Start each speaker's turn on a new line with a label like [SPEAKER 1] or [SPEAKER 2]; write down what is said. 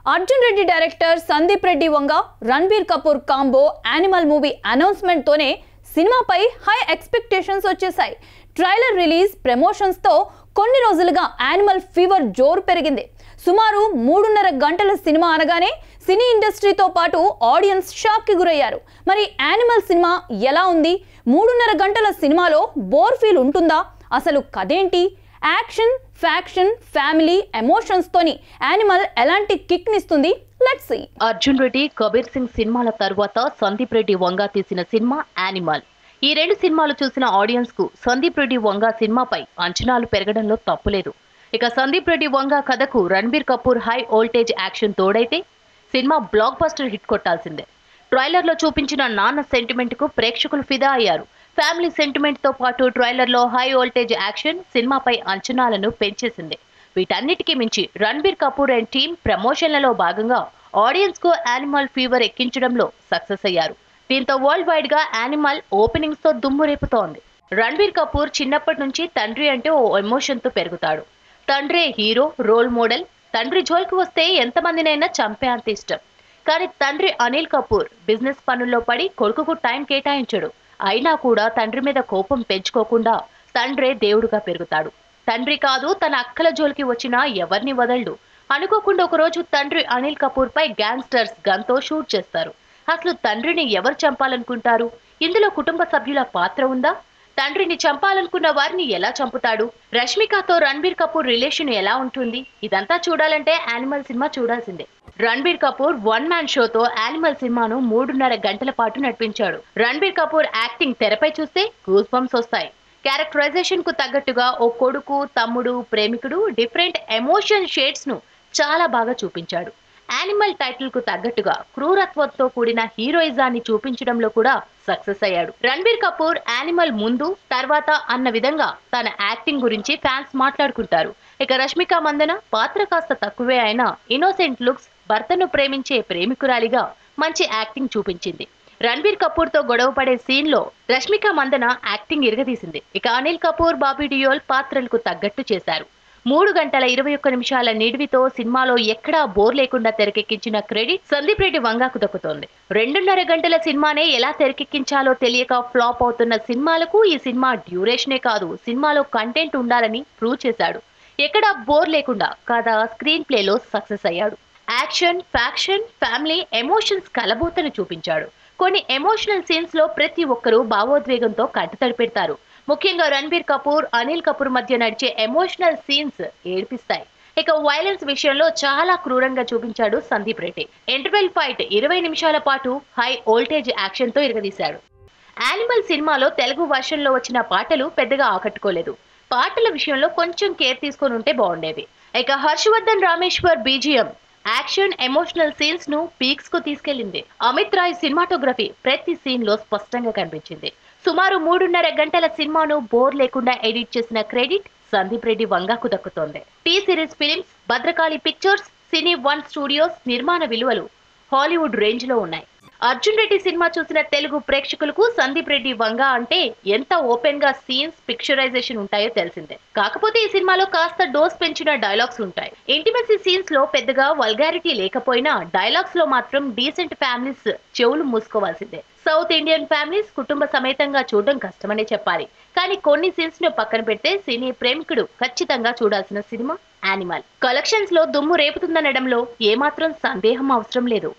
[SPEAKER 1] Arjun Reddy director Sandeep Reddy Vanga Ranbir Kapoor combo Animal movie అనౌన్స్మెంట్తోనే సినిమాపై high expectations వచ్చేసాయి ట్రైలర్ రిలీజ్ ప్రమోషన్స్తో కొన్ని రోజులుగా యానిమల్ ఫీవర్ జోరు పెరిగింది సుమారు మూడున్నర గంటల సినిమా అనగానే సినీ ఇండస్ట్రీతో పాటు ఆడియన్స్ షాక్కి గురయ్యారు మరి యానిమల్ సినిమా ఎలా ఉంది మూడున్నర గంటల సినిమాలో బోర్ ఫీల్ ఉంటుందా అసలు కథేంటి యాక్షన్ ఫ్యాక్షన్ ఫ్యామిలీ ఎమోషన్స్తోని యానిమల్ ఎలాంటి కిక్నిస్తుంది లెట్స్ సీ
[SPEAKER 2] అర్జున్ రెడ్డి కబీర్ సింగ్ సినిమాల తర్వాత సందీప్ రెడ్డి వంగా తీసిన సినిమా యానిమల్ ఈ రెండు సినిమాలు చూసిన ఆడియన్స్ కు సందీప్ రెడ్డి వంగా సినిమాపై అంచనాలు పెరగడంలో తప్పులేదు ఇక సందీప్ రెడ్డి వంగా కథకు Ranbir Kapoor high voltage action తోడైతే సినిమా బ్లాక్ బస్టర్ హిట్ కొట్టాల్సిందే ట్రైలర్ లో చూపించిన నాన్న సెంటిమెంట్ కు ప్రేక్షకులు ఫిదా అయ్యారు ఫ్యామిలీ సెంటిమెంట్ తో పాటు ట్రైలర్ లో హై వోల్టేజ్ యాక్షన్ సినిమాపై అంచనాలను పెంచేసింది వీటన్నిటికీ మించి రణబీర్ కపూర్ అండ్ టీమ్ ప్రమోషన్లలో భాగంగా ఆడియన్స్ కు యానిమల్ ఫీవర్ ఎక్కించడంలో సక్సెస్ అయ్యారు దీంతో వరల్డ్ వైడ్ గా యానిమల్ ఓపెనింగ్స్ తో దుమ్ము రేపుతోంది రణబీర్ కపూర్ చిన్నప్పటి నుంచి తండ్రి అంటే ఓ ఎమోషన్ తో పెరుగుతాడు తండ్రే హీరో రోల్ మోడల్ తండ్రి జోలికి వస్తే ఎంతమందినైనా చంపే అంత ఇష్టం కానీ తండ్రి అనిల్ కపూర్ బిజినెస్ పనుల్లో పడి కొడుకుకు టైం కేటాయించడు అయినా కూడా తండ్రి మీద కోపం పెంచుకోకుండా తండ్రే దేవుడుగా పెరుగుతాడు తండ్రి కాదు తన అక్కల జోలికి వచ్చినా ఎవరిని వదలడు అనుకోకుండా ఒకరోజు తండ్రి అనిల్ కపూర్ పై గ్యాంగ్స్టర్స్ గన్తో షూట్ చేస్తారు అసలు తండ్రిని ఎవరు చంపాలనుకుంటారు ఇందులో కుటుంబ సభ్యుల పాత్ర ఉందా తండ్రిని చంపాలనుకున్న వారిని ఎలా చంపుతాడు రష్మికతో రణబీర్ కపూర్ రిలేషన్ ఎలా ఉంటుంది ఇదంతా చూడాలంటే యానిమల్ సినిమా చూడాల్సిందే రణబీర్ కపూర్ వన్ మ్యాన్ షోతో యానిమల్ సినిమాను మూడున్నర గంటల పాటు నడిపించాడు రణబీర్ కపూర్ యాక్టింగ్ తెరపై చూస్తే గూస్ బంప్స్ వస్తాయి క్యారెక్టరైజేషన్ కు తగ్గట్టుగా ఓ కొడుకు తమ్ముడు ప్రేమికుడు డిఫరెంట్ ఎమోషన్ షేడ్స్ ను చాలా బాగా చూపించాడు యానిమల్ టైటిల్ కు తగ్గట్టుగా క్రూరత్వంతో కూడిన హీరోయిజాన్ని చూపించడంలో కూడా సక్సెస్ అయ్యాడు రణబీర్ కపూర్ యానిమల్ ముందు తర్వాత అన్న విధంగా తన యాక్టింగ్ గురించి ఫ్యాన్స్ మాట్లాడుకుంటారు ఇక రష్మిక మందన పాత్ర కాస్త తక్కువే అయినా ఇన్నోసెంట్ లుక్స్ భర్తను ప్రేమించే ప్రేమికురాలిగా మంచి యాక్టింగ్ చూపించింది రణబీర్ కపూర్ తో గొడవ పడే సీన్ లో రష్మిక మందన యాక్టింగ్ ఇరగదీసింది ఇక అనిల్ కపూర్ బాబీ డియోల్ పాత్రలకు తగ్గట్టు చేశారు మూడు గంటల ఇరవై ఒక్క నిమిషాల నిడివితో సినిమాలో ఎక్కడా బోర్ లేకుండా తెరకెక్కించిన క్రెడిట్ సందీప్ రెడ్డి వంగాకు దక్కుతోంది రెండున్నర గంటల సినిమానే ఎలా తెరకెక్కించాలో తెలియక ఫ్లాప్ అవుతున్న సినిమాలకు ఈ సినిమా డ్యూరేషనే కాదు సినిమాలో కంటెంట్ ఉండాలని ప్రూవ్ చేశాడు ఎక్కడా బోర్ లేకుండా కథ స్క్రీన్ ప్లేలో సక్సెస్ అయ్యాడు యాక్షన్ ఫ్యాక్షన్ ఫ్యామిలీ ఎమోషన్స్ కలబోతను చూపించాడు కొన్ని ఎమోషనల్ సీన్స్ లో ప్రతి ఒక్కరూ భావోద్వేగంతో కంటతడి పెడతారు ముఖ్యంగా రణబీర్ కపూర్ అనిల్ కపూర్ మధ్య నడిచే ఎమోషనల్ సీన్స్ ఏడిపిస్తాయి ఇక వైలెన్స్ విషయంలో చాలా క్రూరంగా చూపించాడు సందీప్ రెడ్డి ఇంటర్వెల్ ఫైట్ ఇరవై నిమిషాల పాటు హై వోల్టేజ్ యాక్షన్ తో ఇరగదీశాడు యానిమల్ సినిమాలో తెలుగు వర్షన్లో వచ్చిన పాటలు పెద్దగా ఆకట్టుకోలేదు పాటల విషయంలో కొంచెం కేర్ తీసుకొని ఉంటే బాగుండేది ఇక Harshavardhan Rameshwar BGM action emotional scenes ను పీక్స్ కు తీసుకెళ్లింది అమిత్ రాయ్ సినిమాటోగ్రఫీ ప్రతి సీన్ లో స్పష్టంగా కనిపించింది సుమారు మూడున్నర గంటల సినిమాను బోర్ లేకుండా ఎడిట్ చేసిన క్రెడిట్ సందీప్ రెడ్డి వంగాకు దక్కుతోంది T series films Bhadrakali pictures cine one studios నిర్మాణ విలువలు హాలీవుడ్ రేంజ్ లో ఉన్నాయి అర్జున్ రెడ్డి సినిమా చూసిన తెలుగు ప్రేక్షకులకు సందీప్ రెడ్డి వంగ అంటే ఎంత ఓపెన్ గా సీన్స్ పిక్చరైజేషన్ ఉంటాయో తెలిసిందే కాకపోతే ఈ సినిమాలో కాస్త డోస్ పెంచిన డైలాగ్స్ ఉంటాయి ఇంటిమసీ సీన్స్ లో పెద్దగా వల్గారిటీ లేకపోయినా డైలాగ్స్ లో మాత్రం డీసెంట్ ఫ్యామిలీస్ చెవులు మూసుకోవాల్సిందే సౌత్ ఇండియన్ ఫ్యామిలీస్ కుటుంబ సమేతంగా చూడడం కష్టమనే చెప్పాలి కానీ కొన్ని సీన్స్ ను పక్కన పెడితే సినీ ప్రేమికుడు ఖచ్చితంగా చూడాల్సిన సినిమా యానిమల్ కలెక్షన్స్ లో దుమ్ము రేపుతుందనడంలో ఏమాత్రం సందేహం అవసరం లేదు